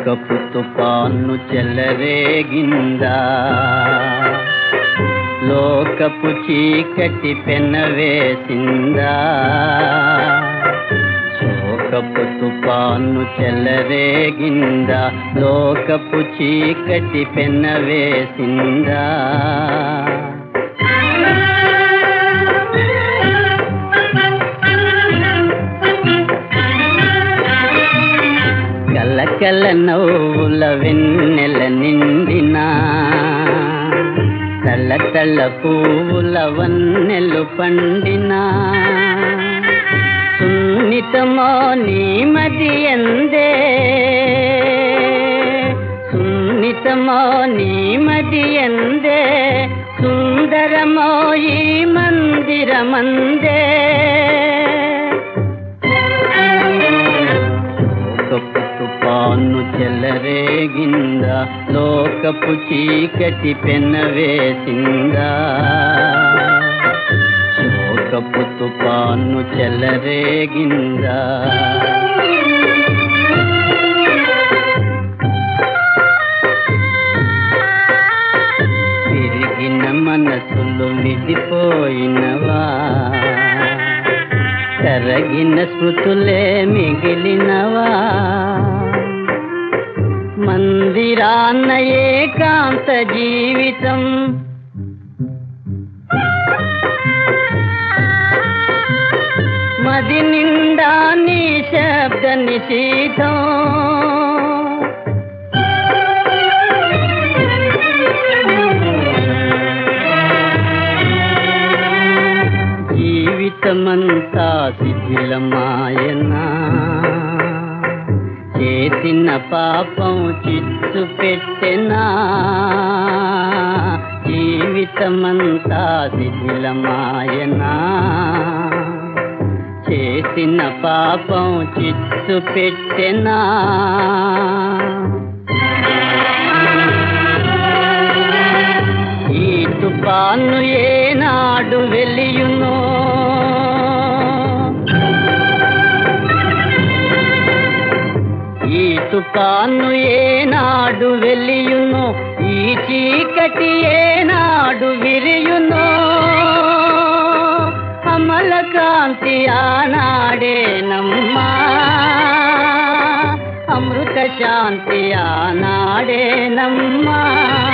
లోకపు తుపాను చెలరేగిందా లోకపు చీకటి పెనవేసిందా శోకపు తుపాను చెలరేగిందా లోకపు చీకటి పెనవేసిందా కలకల నవ్వుల వెన్నెల నిండినా తల్ల తల్ల పువ్వుల వన్నెలు పండినా సున్నితమో నీ మది ఎందే సున్నితమో నీ మది ఎందే సుందరమో ఈ మందిరమందే లోకపు తుపాను చెలరేగిందా లోకపు చీకటి పెనవేసిందా శోకపు తుపాను చెలరేగిందా విరిగిన మనసులు విడిపోయినవా కరగిన స్మృతులే మిగిలినవా మందిరాన్న ఏకాంత జీవితం మది నిండా నీ శబ్ద నిశీతం జీవితమంతా శిథిలమాయనా చేసిన పాపం చిత్తు పెట్టెనా జీవితమంతా శిథిలమాయనా చేసిన పాపం చిత్తు పెట్టెనా ఈ తుఫాను ఏనాడు వెలియునో ఈ తుఫాను ఏనాడు వెలియునో ఈ చీకటి ఏనాడు విరియునో అమల కాంతి ఆనాడే నమ్మా అమృత శాంతి ఆనాడే నమ్మా